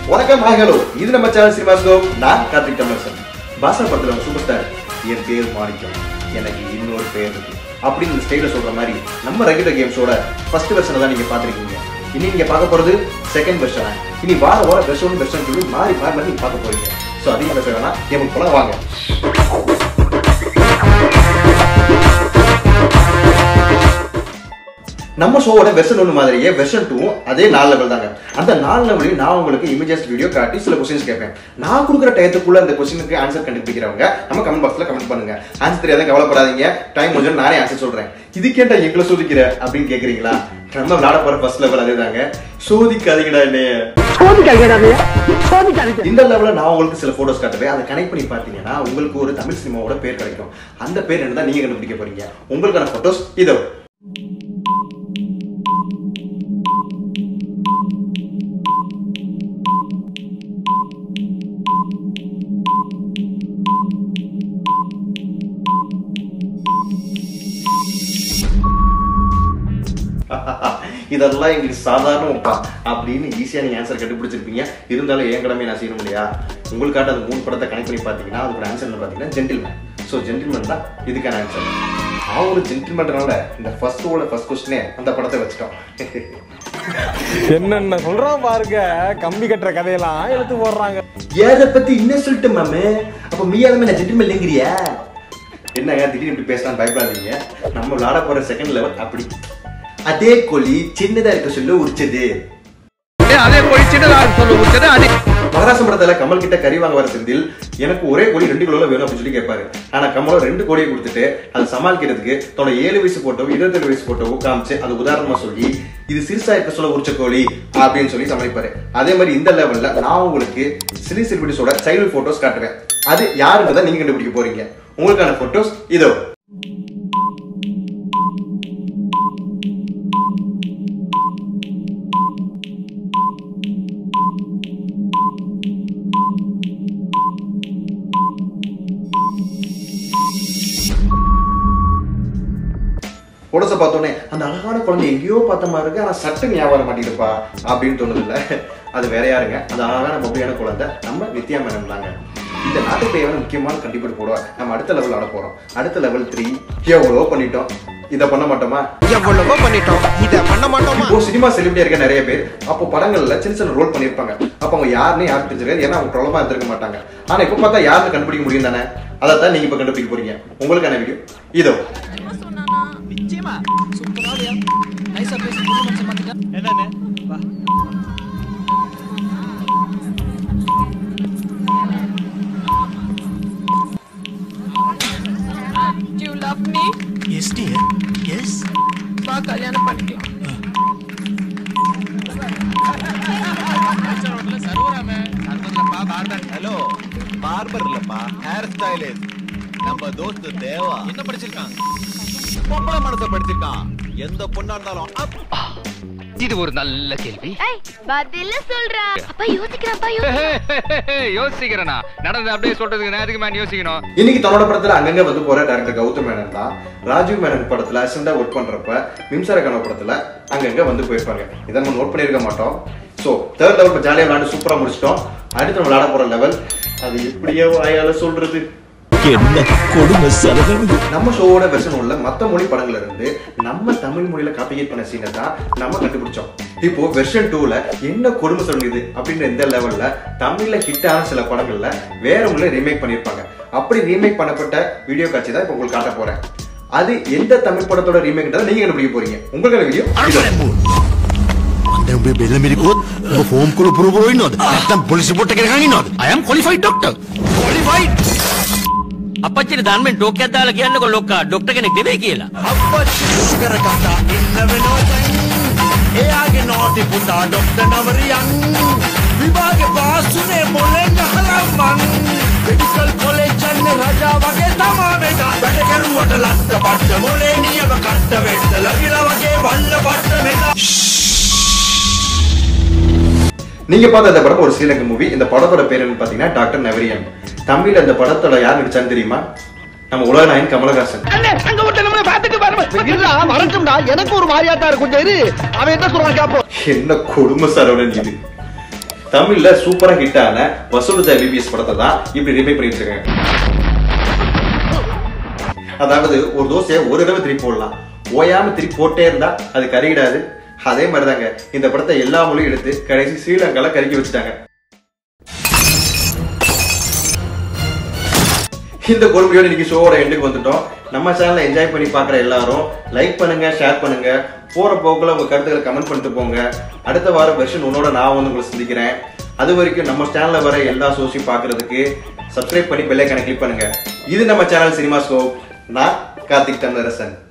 வணக்கம் hi hello இது நம்ம சேனல் சினிமாஸ்கோ நான் கார்த்திக் டமர்சன் பாசா படத்துல சூப்பர் ஸ்டார் என் பேர் மாணிக்கம் எனக்கு இன்னொரு பேர் இருக்கு அப்படின்னு இந்த ஸ்டைல சொல்ற மாதிரி நம்ம ரெகுலர் கேம்ஸோட ஃபர்ஸ்ட் வெர்ஷனை தான் நீங்க பார்த்திருக்கீங்க இனி நீங்க பார்க்க போறது செகண்ட் வெர்ஷன் இனி வார வார வெர்ஷன் ஒன் வெர்ஷன் சொல்லி மாறி மாறி மாறி நீங்க பார்க்க போறீங்க ஸோ அதிகம் பேச வேணாம் கேமுக்கு போலாம் வாங்க நம்ம ஷோவோட வெர்ஷன் ஒன்று மாதிரியே வெர்ஷன் டூ அதே நாலு லெவல் தாங்க அந்த நாலு லெவலையும் நான் உங்களுக்கு இமேஜஸ் வீடியோ காட்டி சில கொஸ்டின்ஸ் கேட்பேன் நான் கொடுக்குற டயத்துக்குள்ள அந்த கொஸ்டினுக்கு ஆன்சர் கண்டுபிடிக்கிறவங்க நம்ம கமெண்ட் பாக்ஸ்ல கமெண்ட் பண்ணுங்க ஆன்சர் தெரியாத கவலைப்படாதீங்க டைம் முடிஞ்சு நானே ஆன்சர் சொல்றேன் இது கேட்டா எங்களை சோதிக்கிற அப்படின்னு கேக்குறீங்களா நம்ம விளாட போற ஃபர்ஸ்ட் லெவல் அதே தாங்க சோதிக்காதீங்கடா என்னைய இந்த லெவலில் நான் உங்களுக்கு சில போட்டோஸ் காட்டுவேன் அதை கனெக்ட் பண்ணி பார்த்தீங்கன்னா உங்களுக்கு ஒரு தமிழ் சினிமாவோட பேர் கிடைக்கும் அந்த பேர் என்ன தான் நீங்க கண்டுபிடிக்க போறீங்க உங்களுக்கான போட்டோஸ் இதோ இதெல்லாம் எங்களுக்கு சாதாரண ஒப்பா அப்படின்னு ஈஸியா நீங்க ஆன்சர் கண்டுபிடிச்சிருப்பீங்க இருந்தாலும் என் கடமை நான் செய்யணும் இல்லையா உங்களுக்காட்ட அந்த மூணு படத்தை கனெக்ட் பண்ணி பார்த்தீங்கன்னா அதுக்கு ஆன்சர் என்ன பார்த்தீங்கன்னா ஜென்டில்மேன் ஸோ ஜென்டில்மேன் தான் இதுக்கான ஆன்சர் நான் ஒரு ஜென்டில்மேன்றனால இந்த ஃபர்ஸ்டோட ஃபர்ஸ்ட் கொஸ்டினே அந்த படத்தை வச்சுட்டோம் என்னென்ன சொல்றான் பாருங்க கம்பி கட்டுற கதையெல்லாம் எடுத்து போடுறாங்க ஏதை பத்தி இன்னும் சொல்லிட்டு மாமு அப்ப மீயாதமே நான் ஜென்டில்மேன் இல்லைங்கிறியா என்னங்க திடீர்னு இப்படி பேசலாம் பயப்படாதீங்க நம்ம விளாட போற செகண்ட் லெவல் அப்படி அதே கோழி சின்னதா இருக்க சொல்ல உரிச்சது அதே போய் சின்னதா சொல்ல உச்சது அதே மகராசம் படத்துல கமல் கிட்ட கறி வாங்க வர செந்தில் எனக்கு ஒரே கோழி ரெண்டு கிலோல வேணும் அப்படின்னு சொல்லி கேட்பாரு ஆனா கமலும் ரெண்டு கோழியை கொடுத்துட்டு அதை சமாளிக்கிறதுக்கு தன்னோட ஏழு வயசு போட்டோ இருபத்தேழு வயசு போட்டோ காமிச்சு அது உதாரணமா சொல்லி இது சிறுசா இருக்க சொல்ல உரிச்ச கோழி அப்படின்னு சொல்லி சமாளிப்பாரு அதே மாதிரி இந்த லெவல்ல நான் உங்களுக்கு சிறு செலிபிரிட்டிஸோட சைல்டு போட்டோஸ் காட்டுவேன் அது யாருன்றதை நீங்க கண்டுபிடிக்க போறீங்க உங்களுக்கான போட்டோஸ் இதோ போட்டோஸை பார்த்தோன்னே அந்த அழகான குழந்தை எங்கேயோ பார்த்த மாதிரி இருக்கு ஆனா சட்டு ஞாபகம் மாட்டேங்குதுப்பா அப்படின்னு தோணுது இல்ல அது வேற யாருங்க அந்த அழகான பப்ளியான குழந்தை நம்ம நித்யா மேடம் தாங்க இந்த நாட்டு தேவையான முக்கியமான கண்டிப்பாக போடுவா நம்ம அடுத்த லெவல் ஆட போறோம் அடுத்த லெவல் த்ரீ எவ்வளோ பண்ணிட்டோம் இதை பண்ண மாட்டோமா எவ்வளவோ பண்ணிட்டோம் இத பண்ண மாட்டோமா இப்போ சினிமா செலிபிரிட்டியா இருக்க நிறைய பேர் அப்போ படங்கள்ல சின்ன சின்ன ரோல் பண்ணிருப்பாங்க அப்ப அவங்க யாருன்னு யாரும் தெரிஞ்சிருக்காது ஏன்னா அவங்க பிரபலமா இருந்திருக்க மாட்டாங்க ஆனா இப்ப பார்த்தா யாருன்னு கண்டுபிடிக்க முடியும் தானே அதைத்தான் நீங்க இப்ப கண்டுபிடிக்க போறீங்க உங்களுக்கான வீடியோ இதோ நிச்சயமா சூப்பரா நைஸா பேசி புது மனுஷன் மாத்திட்டா என்னன்னு வா Do you love me? Yes dear yes வா கல்யாணம் பண்ணிக்கலாம் ஹலோ பார்பர் இல்லப்பா ஹேர் ஸ்டைலிஸ்ட் நம்ம தோஸ்து தேவா என்ன படிச்சிருக்கான் பொம்பளை மனசை படிச்சிருக்கான் எந்த பொண்ணா இருந்தாலும் அப் இது ஒரு நல்ல கேள்வி ஏய் பதில சொல்றா அப்பா யோசிக்கிறப்பா யோசிக்கிறேனா நடந்து அப்படியே சொல்றதுக்கு நான் எதுக்கு மேன் யோசிக்கணும் இன்னைக்கு தன்னோட படத்துல அங்கங்க வந்து போற டேரக்டர் கௌதம் மேனன் தான் ராஜீவ் மேனன் படத்துல அசிஸ்டண்டா ஒர்க் பண்றப்ப மின்சார கனவு படத்துல அங்கங்க வந்து போயிருப்பாங்க இதை நம்ம நோட் பண்ணியிருக்க மாட்டோம் ஸோ தேர்ட் லெவல் ஜாலியாக விளையாண்டு சூப்பரா முடிச்சிட்டோம் அடுத்து நம்ம விளையாட போற லெவல் அது எப்படியோ வாயால சொல்றது என்ன கொடுமை சரகனுக்கு நம்ம ஷோவோட வெர்ஷன் உள்ள மத்த மொழி படங்கள்ல இருந்து நம்ம தமிழ் மொழியில காப்பிகேட் பண்ண சீனை தான் நம்ம கண்டுபிடிச்சோம் இப்போ வெர்ஷன் டூல என்ன கொடுமை சொல்லுது அப்படின்ற இந்த லெவல்ல தமிழ்ல ஹிட்டான சில படங்கள்ல வேற மொழியில ரீமேக் பண்ணிருப்பாங்க அப்படி ரீமேக் பண்ணப்பட்ட வீடியோ காட்சி தான் இப்போ உங்களுக்கு காட்ட போறேன் அது எந்த தமிழ் படத்தோட ரீமேக்ன்றதை நீங்க கண்டுபிடிக்க போறீங்க உங்களுக்கான வீடியோ දැන් ඔබේ බෙල්ල මිරිකුවොත් ඔබ ෆෝම් කළ පුරපුර ඉන්නවද නැත්තම් පොලිසි පොට්ට කරගෙන ඉන්නවද I am qualified doctor qualified අපච්චිට දන්මෙන් ටෝකයක් දාලා කියන්නකො ලොක්කා ඩොක්ටර් කෙනෙක් නෙවෙයි කියලා. අපච්චි කර කතා ඉන්න වෙනවා දැන් එයාගේ නෝටි පුතා ඩොක්ටර් නවරියන් විභාගේ පාසුනේ මොලෙන් ගහලා මං මෙඩිකල් කොලෙජ් යන්නේ රජා වගේ තමා වෙන වැඩ කරුවට ලත්ත පට්ට මොලේ නියම කට්ට වෙන්න ලගිලා වගේ වල්ල පට්ට මෙන්න நீங்க பார்த்த இந்த படம் ஒரு ஸ்ரீலங்கா மூவி இந்த படத்தோட பேர் என்னன்னு பாத்தீங்கன்னா டாக்டர் நவரியன் தமிழ்ல இந்த படத்தோட யார் நடிச்சான்னு தெரியுமா நம்ம உலகநாயகன் கமலஹாசன் அங்க விட்டு நம்ம பாத்துக்கு பாருங்க வரட்டும்டா எனக்கு ஒரு மாதிரியா தான் கொஞ்சம் இரு அவன் என்ன சொல்றான் கேப்போம் என்ன கொடுமை சரவணன் இது தமிழ்ல சூப்பரா ஹிட் ஆன வசூலுதா பிபிஎஸ் படத்தை தான் இப்படி ரிமேக் பண்ணிட்டு இருக்காங்க அதாவது ஒரு தோசையை ஒரு தடவை திருப்பி போடலாம் ஓயாம திருப்பி போட்டே இருந்தா அது கருகிடாது அதே மாதிரிதாங்க இந்த படத்தை எல்லா மொழியும் எடுத்து கடைசி ஸ்ரீலங்கால கருக்கி வச்சுட்டாங்க இந்த கொடுமையோட இன்னைக்கு ஷோவோட எண்டுக்கு வந்துட்டோம் நம்ம சேனலை என்ஜாய் பண்ணி பார்க்குற எல்லாரும் லைக் பண்ணுங்க ஷேர் பண்ணுங்க போற போக்குல உங்க கருத்துக்களை கமெண்ட் பண்ணிட்டு போங்க அடுத்த வாரம் வெர்ஷன் உன்னோட நான் வந்து உங்களை சந்திக்கிறேன் அது வரைக்கும் நம்ம சேனல்ல வர எல்லா ஷோஸையும் பார்க்கிறதுக்கு சப்ஸ்கிரைப் பண்ணி பெல்லைக்கான கிளிக் பண்ணுங்க இது நம்ம சேனல் சினிமா ஷோ நான் கார்த்திக் தன்னரசன்